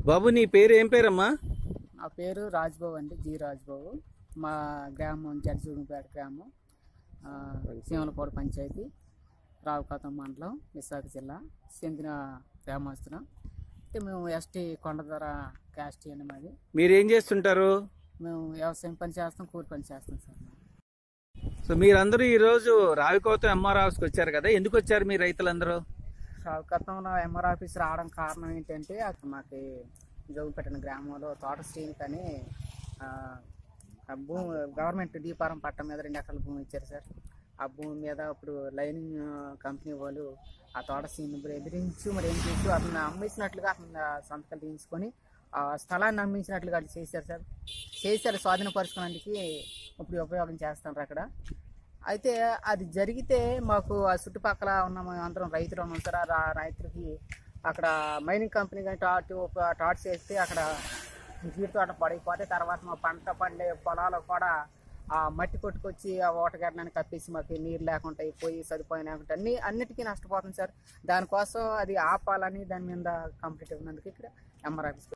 బాబు నీ పేరు ఏం పేరమ్మా నా పేరు రాజ్బాబు అండి జి రాజ్బాబు మా గ్రామం జడ్జూగంపేట గ్రామం ఆ, సీమలకోట పంచాయతీ రావుకాతం మండలం విశాఖ జిల్లా చెందిన గ్రామస్తులం అయితే మేము ఎస్టీ కొండధర క్యాస్ట్ అండి మాది మీరేం చేస్తుంటారు మేము వ్యవసాయం పని చేస్తాం కూలి పని చేస్తాం సార్ సో మీరందరూ ఈ రోజు రావికోతం ఎంఆర్ హౌస్కి వచ్చారు కదా ఎందుకు వచ్చారు మీ రైతులందరూ రావుకాతంలో ఎంఆర్ ఆఫీస్ రావడం కారణం ఏంటంటే అక్కడ మాకు జోగుపెట్టిన గ్రామంలో తోట శ్రీనిక్ అని ఆ, ఆ భూమి గవర్నమెంట్ దీపారం పట్టం మీద రెండు ఎకరాల భూమి ఇచ్చారు సార్ ఆ భూమి మీద ఇప్పుడు లైనింగ్ కంపెనీ వాళ్ళు ఆ తోట శ్రీని ఎదిరించి మరి ఏం చేసి అతను అమ్మేసినట్లుగా అతను సంతకాలు తీయించుకొని ఆ స్థలాన్ని అమ్మించినట్లుగా అట్లా చేశారు సార్ చేశారు స్వాధీనపరచుకోవడానికి ఇప్పుడు ఉపయోగం చేస్తారు అక్కడ అయితే అది జరిగితే మాకు ఆ చుట్టుపక్కల ఉన్న మేము అందరం రైతులు ఉన్నాం సార్ ఆ రా- రైతులకి అక్కడ మైనింగ్ కంపెనీ కానీ టాట్ టాట్స్ వేస్తే అక్కడ జీడి తోట పడిపోతే తర్వాత మా పంట పండే పొలాలు కూడా ఆ మట్టి కొట్టుకొచ్చి ఆ ఓటగడ్డని కప్పేసి మాకు నీరు లేకుండా పోయి సదుపాయం లేకుండా అన్ని అన్నిటికీ నష్టపోతుంది సార్ దానికోసం అది ఆపాలని దాని మీద కంప్లీట్ ఉన్నందుకు ఇక్కడ ఎంఆర్ ఆఫీస్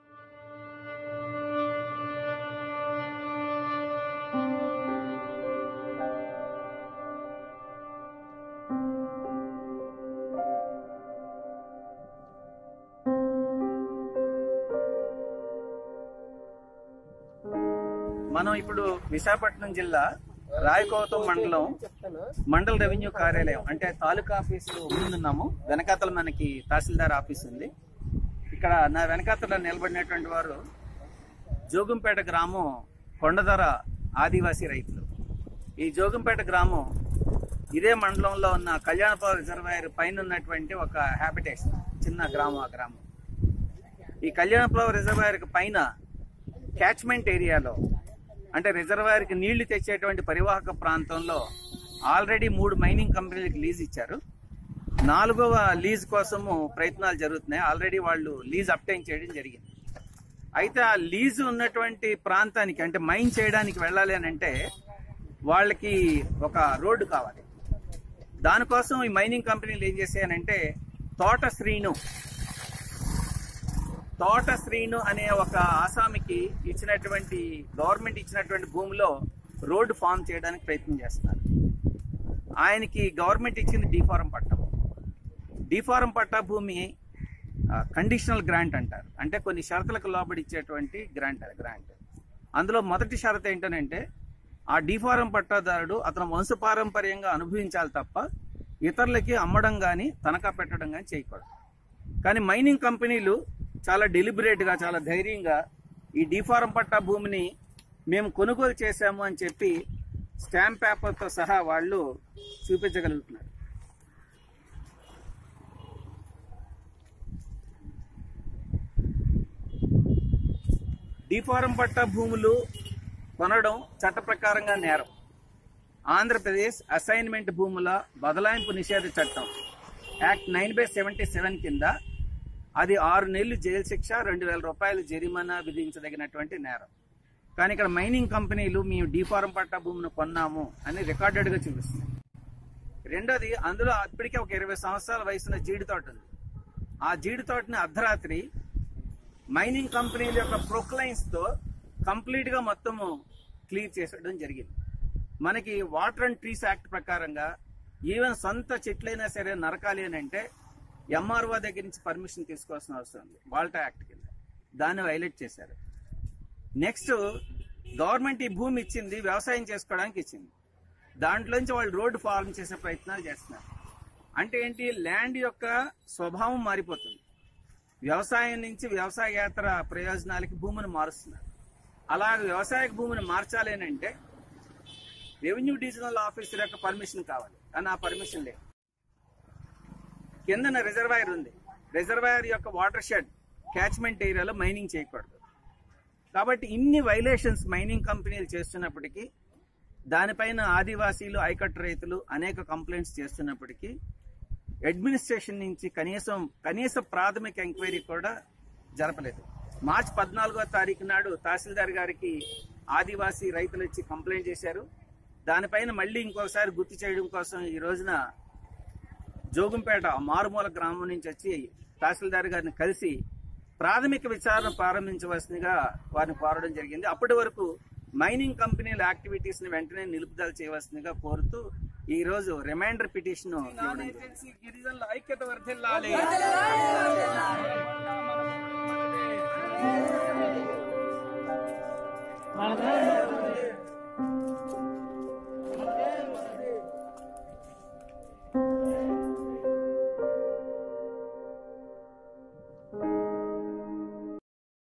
మనం ఇప్పుడు విశాఖపట్నం జిల్లా రాయకోతం మండలం మండల రెవెన్యూ కార్యాలయం అంటే తాలూకా ఆఫీసు ముందున్నాము వెనకాతల మనకి తహసీల్దార్ ఆఫీస్ ఉంది ఇక్కడ నా వెనకాతల నిలబడినటువంటి వారు జోగంపేట గ్రామం కొండధర ఆదివాసీ రైతులు ఈ జోగంపేట గ్రామం ఇదే మండలంలో ఉన్న కళ్యాణపురం రిజర్వాయర్ పైన ఉన్నటువంటి ఒక హ్యాబిటేషన్ చిన్న గ్రామం ఆ గ్రామం ఈ కళ్యాణపురం రిజర్వాయర్ పైన క్యాచ్మెంట్ ఏరియాలో అంటే రిజర్వాయర్కి నీళ్లు తెచ్చేటువంటి పరివాహక ప్రాంతంలో ఆల్రెడీ మూడు మైనింగ్ కంపెనీలకు లీజ్ ఇచ్చారు నాలుగవ లీజ్ కోసము ప్రయత్నాలు జరుగుతున్నాయి ఆల్రెడీ వాళ్ళు లీజ్ అప్టైన్ చేయడం జరిగింది అయితే ఆ లీజు ఉన్నటువంటి ప్రాంతానికి అంటే మైన్ చేయడానికి వెళ్ళాలి అని అంటే వాళ్ళకి ఒక రోడ్డు కావాలి దానికోసం ఈ మైనింగ్ కంపెనీలు ఏం చేశాయనంటే తోట శ్రీను తోట శ్రీను అనే ఒక ఆసామికి ఇచ్చినటువంటి గవర్నమెంట్ ఇచ్చినటువంటి భూమిలో రోడ్డు ఫామ్ చేయడానికి ప్రయత్నం చేస్తున్నారు ఆయనకి గవర్నమెంట్ ఇచ్చింది డీఫారం పట్టం డీఫారం పట్టా భూమి కండిషనల్ గ్రాంట్ అంటారు అంటే కొన్ని షరతులకు లోబడి ఇచ్చేటువంటి గ్రాంట్ అది గ్రాంట్ అందులో మొదటి షరతు ఏంటనంటే ఆ డీఫారం పట్టాదారుడు అతను వంశపారంపర్యంగా అనుభవించాలి తప్ప ఇతరులకి అమ్మడం కానీ తనఖా పెట్టడం కానీ చేయకూడదు కానీ మైనింగ్ కంపెనీలు చాలా డెలిబరేట్ గా చాలా ధైర్యంగా ఈ డీఫారం పట్టా భూమిని మేము కొనుగోలు చేశాము అని చెప్పి స్టాంప్ పేపర్తో సహా వాళ్ళు చూపించగలుగుతున్నారు డీఫారం పట్టా భూములు కొనడం చట్ట ప్రకారంగా నేరం ఆంధ్రప్రదేశ్ అసైన్మెంట్ భూముల బదలాయింపు నిషేధ చట్టం act nine by seventy seven కింద అది ఆరు నెలలు జైలు శిక్ష రెండు వేల రూపాయలు జరిమానా విధించదగినటువంటి నేరం కానీ ఇక్కడ మైనింగ్ కంపెనీలు మేము డీఫారం పట్టా భూమిని కొన్నాము అని రికార్డెడ్ గా చూపిస్తుంది రెండోది అందులో ఇప్పటికే ఒక ఇరవై సంవత్సరాల వయసున్న జీడి తోట ఉంది ఆ జీడి తోటని అర్ధరాత్రి మైనింగ్ కంపెనీల యొక్క ప్రొక్లైన్స్ తో కంప్లీట్ గా మొత్తము క్లియర్ చేసడం జరిగింది మనకి వాటర్ అండ్ ట్రీస్ యాక్ట్ ప్రకారంగా ఈవెన్ సొంత చెట్లైనా సరే నరకాలి అని అంటే ఎంఆర్ఓ దగ్గర నుంచి పర్మిషన్ తీసుకోవాల్సిన అవసరం ఉంది వాల్టా యాక్ట్ కింద దాన్ని వైలేట్ చేశారు నెక్స్ట్ గవర్నమెంట్ ఈ భూమి ఇచ్చింది వ్యవసాయం చేసుకోవడానికి ఇచ్చింది దాంట్లోంచి వాళ్ళు రోడ్డు ఫార్మ్ చేసే ప్రయత్నాలు చేస్తున్నారు అంటే ఏంటి ల్యాండ్ యొక్క స్వభావం మారిపోతుంది వ్యవసాయం నుంచి వ్యవసాయేతర ప్రయోజనాలకి భూమిని మారుస్తున్నారు అలా వ్యవసాయ భూమిని మార్చాలి అని అంటే రెవెన్యూ డివిజనల్ ఆఫీసర్ యొక్క పర్మిషన్ కావాలి కానీ ఆ పర్మిషన్ లేదు కిందన రిజర్వాయర్ ఉంది రిజర్వాయర్ యొక్క వాటర్ షెడ్ క్యాచ్మెంట్ ఏరియాలో మైనింగ్ చేయకూడదు కాబట్టి ఇన్ని వైలేషన్స్ మైనింగ్ కంపెనీలు చేస్తున్నప్పటికీ దానిపైన ఆదివాసీలు ఐకట్ రైతులు అనేక కంప్లైంట్స్ చేస్తున్నప్పటికీ అడ్మినిస్ట్రేషన్ నుంచి కనీసం కనీస ప్రాథమిక ఎంక్వైరీ కూడా జరపలేదు మార్చి పద్నాలుగో తారీఖు నాడు తహసీల్దార్ గారికి ఆదివాసీ రైతులు వచ్చి కంప్లైంట్ చేశారు దానిపైన మళ్ళీ ఇంకొకసారి గుర్తు చేయడం కోసం ఈ రోజున జోగుంపేట మారుమూల గ్రామం నుంచి వచ్చి తహసీల్దార్ గారిని కలిసి ప్రాథమిక విచారణ ప్రారంభించవలసిందిగా వారిని కోరడం జరిగింది అప్పటి వరకు మైనింగ్ కంపెనీల యాక్టివిటీస్ ని వెంటనే నిలుపుదల చేయవలసిందిగా కోరుతూ ఈ రోజు రిమైండర్ పిటిషన్ గిరిజనుల ఐక్యత వర్ధిల్లాలి మనదే